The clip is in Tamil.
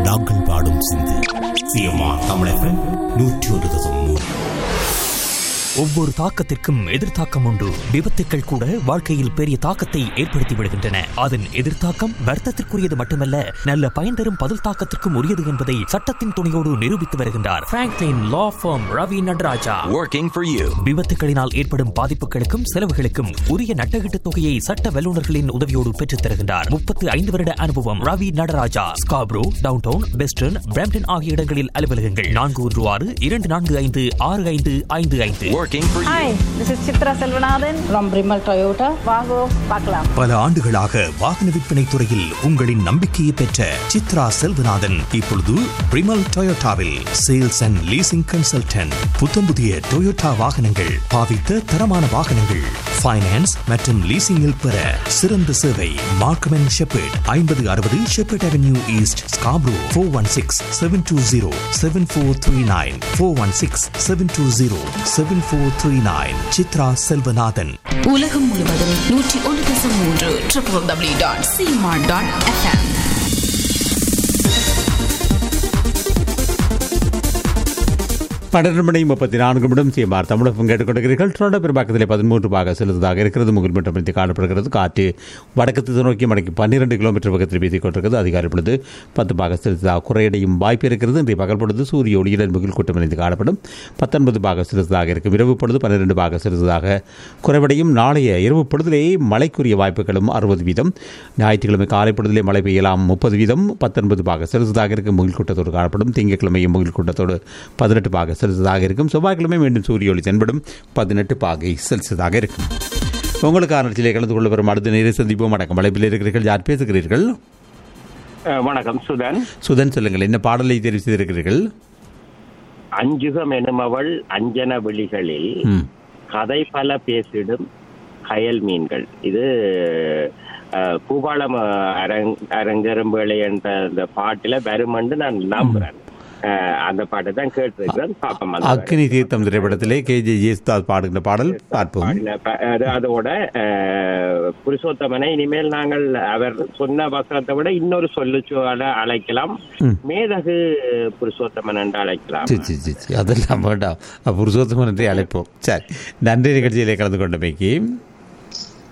நாங்கள் பாடும் சிந்து சிஎம்ஆர் தமிழகம் நூற்றி ஒரு தசம் மூணு ஒவ்வொரு தாக்கத்திற்கும் எதிர்த்தாக்கம் உண்டு விபத்துக்கள் கூட வாழ்க்கையில் பெரிய தாக்கத்தை ஏற்படுத்தி விடுகின்றன அதன் எதிர்த்தாக்கம் வர்த்தத்திற்குரியது மட்டுமல்ல நல்ல பயன் தரும் பதில் தாக்கத்திற்கும் உரியது என்பதை சட்டத்தின் துணையோடு நிரூபித்து வருகின்றார் Franklin law firm Ravi Nataraja Working for you. விபத்துகளினால் ஏற்படும் பாதிப்புகளுக்கும் செலவுகளுக்கும் உரிய நட்டகீட்டு தொகையை சட்ட வல்லுநர்களின் உதவியோடு பெற்றுத் தருகின்றார் முப்பத்து ஐந்து வருட அனுபவம் Ravi Nataraja Scarborough downtown western Brampton ஆகிய இடங்களில் அலுவலகங்கள் நான்கு ஒன்று ஆறு இரண்டு நான்கு ஐந்து ஆறு ஐந்து ஐந்து ஐந்து Working for Hi, you. this is Chitra Selvanathan from Brimal Toyota. வாங்கோ பார்க்கலாம் பல ஆண்டுகளாக வாகன விற்பனை துறையில் உங்களின் நம்பிக்கையை பெற்ற சித்ரா செல்வநாதன் இப்பொழுது பிரிமல் டொயோட்டாவில் சேல்ஸ் அண்ட் லீசிங் கன்சல்டன்ட் புத்தம் புதிய டொயோட்டா வாகனங்கள் பாவித்த தரமான வாகனங்கள் ஃபைனான்ஸ் மற்றும் லீசிங்கில் பெற சிறந்த சேவை மார்க்கம் அண்ட் ஷெப்பர்ட் ஐம்பது அறுபது Sheppard avenue east Scarborough four one six seven two zero seven four three nine four one six seven two zero seven four three nine Chitra Selvanathan உலகம் முழுவதும் நூற்றி ஒன்று தசம் மூன்று triple W dot CMR dot FM பன்னிரண்டு மணி முப்பத்தி நான்கு நிமிடம் சிஎம்ஆர் தமிழகம் கேட்டுக்கொண்டிருக்கிறீர்கள் டொரண்டோ பெரும்பாக்கத்திலே பதிமூன்று பாக செலுத்ததாக இருக்கிறது முகில் மட்டும் பிடித்து காணப்படுகிறது காற்று வடக்கு திசை நோக்கி மணிக்கு பன்னிரண்டு கிலோமீட்டர் வேகத்தில் வீசிக் கொண்டிருக்கிறது அதிகாலை பொழுது பத்து பாக செலுத்ததாக குறையடையும் வாய்ப்பு இருக்கிறது இன்றைய பகல் பொழுது சூரிய ஒளியுடன் முகில் கூட்டம் இணைந்து காணப்படும் பத்தொன்பது பாக செலுத்ததாக இருக்கும் இரவு பொழுது பன்னிரண்டு பாக செலுத்ததாக குறைவடையும் நாளைய இரவு பொழுதிலேயே மழைக்குரிய வாய்ப்புகளும் அறுபது வீதம் ஞாயிற்றுக்கிழமை காலை பொழுதிலே மழை பெய்யலாம் முப்பது வீதம் பத்தொன்பது பாக செலுத்ததாக இருக்கும் முகில் கூட்டத்தோடு காணப்படும் திங்கட்கிழமையும் முகில் கூட்டத்தோடு பதினெட்டு பாக செலுத்ததாக இருக்கும் செவ்வாய்க்கிழமை மீண்டும் சூரிய ஒளி தென்படும் பதினெட்டு பாகை செலுத்ததாக இருக்கும் உங்களுக்கான நிகழ்ச்சியிலே கலந்து கொள்ள வரும் அடுத்த நேரை சந்திப்போம் வணக்கம் அழைப்பில் இருக்கிறீர்கள் யார் பேசுகிறீர்கள் அஹ் வணக்கம் சுதன் சுதன் சொல்லுங்கள் என்ன பாடலை தெரிவு செய்திருக்கிறீர்கள் அஞ்சுகம் எனுமவள் அஞ்சன விழிகளில் ம். கதை பல பேசிடும் கயல் மீன்கள் இது அஹ், பூபாலம் அஹ், அரங் அரங்கரும் வேலை என்ற அந்த பாட்டுல வருமென்று நான் நம்புறேன் அஹ், அந்த பாட்டை தான் கேட்டிருக்கிறேன் பாப்போம் அந்த அக்னி தீர்த்தம் திரைப்படத்திலே கே ஜே ஜேசுதாஸ் பாடுகின்ற பாடல் பார்ப்போம் பாடல. ப- அது அதோட அஹ், புருஷோத்தமனை இனிமேல் நாங்கள் அவர் சொன்ன வசனத்தை விட இன்னொரு சொல்லுச்சோட அழைக்கலாம் மேதகு புருஷோத்தமன் என்று அழைக்கலாம் சி சி சி சி, அதெல்லாம் வேண்டாம் புருஷோத்தமன் என்றே அழைப்போம் சரி நன்றி நிகழ்ச்சியிலே கலந்து கொண்டமைக்கு